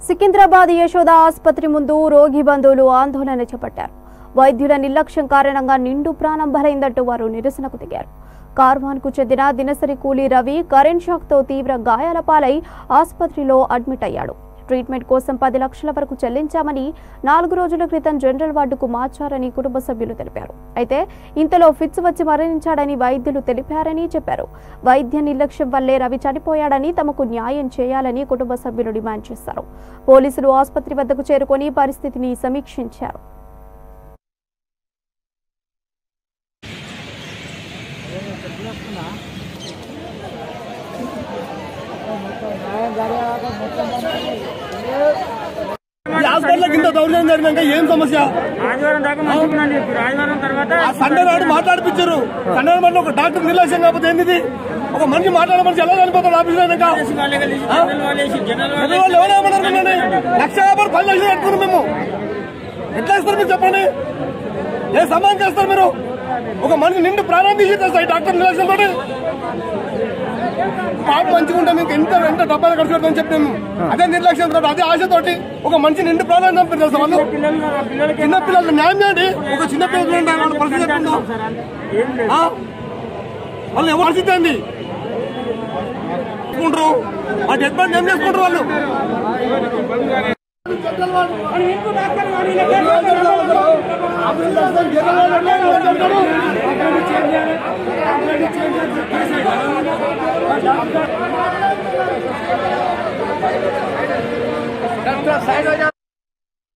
సికింద్రాబాద్ యశోద ఆసుపత్రి ముందు రోగి బంధువులు ఆందోళన చేపట్టారు వైద్యుల నిర్లక్ష్యం కారణంగా నిండు ప్రాణం బలైందంటూ వారు నిరసనకు దిగారు కార్వాన్కు చెందిన దినసరి కూలీ రవి కరెంట్ షాక్తో తీవ్ర గాయాల పాలై ఆసుపత్రిలో అడ్మిట్ అయ్యాడు ట్రీట్మెంట్ కోసం పది లక్షల వరకు చెల్లించామని నాలుగు రోజుల క్రితం జనరల్ వార్డుకు మార్చారని కుటుంబ సభ్యులు తెలిపారు అయితే ఇంతలో ఫిట్స్ వచ్చి మరణించాడని వైద్యులు తెలిపారని చెప్పారు వైద్య నిర్లక్ష్యం వల్లే రవి చనిపోయాడని తమకు న్యాయం చేయాలని కుటుంబ సభ్యులు డిమాండ్ చేశారు పోలీసులు ఆసుపత్రి వద్దకు చేరుకొని పరిస్థితిని సమీక్షించారు ఈ హాస్పిటల్ కింద దౌర్జన్యం జరిగినాక ఏం సమస్య ఆదివారం దాకా మంచిగా చెప్పారు ఆదివారం తర్వాత ఆ సండే నాడు మాట్లాడిపించారు సండే నాడు ఒక డాక్టర్ నిర్లక్ష్యం కాకపోతే ఏంది ఒక మనిషి మాట్లాడే మనిషి ఎలా చనిపోతాడు ఆఫీస్ అయినాక వాళ్ళే కలిసి జనరల్ వాళ్ళు వేసి జనరల్ వాళ్ళు చదివే వాళ్ళు ఎవరేమన్నారండి లక్ష యాభై పది లక్షలు కట్టుకున్నాం మేము ఎట్లా ఇస్తారు మీరు చెప్పండి ఏ సమానం చేస్తారు మీరు ఒక మనిషి నిండు ప్రాణం తీసి తెస్తాయి డాక్టర్ నిర్లక్ష్యం తోటి పాప మంచిగా ఉంటే మీకు ఎంత ఎంత డబ్బాలు ఖర్చు పెడతామని చెప్పాము అదే నిర్లక్ష్యం తోటి అదే ఆశతోటి ఒక మనిషి నిండు ప్రాణాన్ని చంపి వాళ్ళు పిల్లలు ఉన్నారు, ఆ పిల్లలకి చిన్న పిల్లలు న్యాయం చేయండి ఒక చిన్న పిల్లలు ఉంటే వాళ్ళ పరిస్థితి ఎట్లుందో ఏం లేదు ఆ? వాళ్ళు ఎవరు పరిస్థితి ఏంది చేసుకుంటారు ఆ డెడ్ బాడీ ఏం చేసుకుంటారు వాళ్ళు సైడ్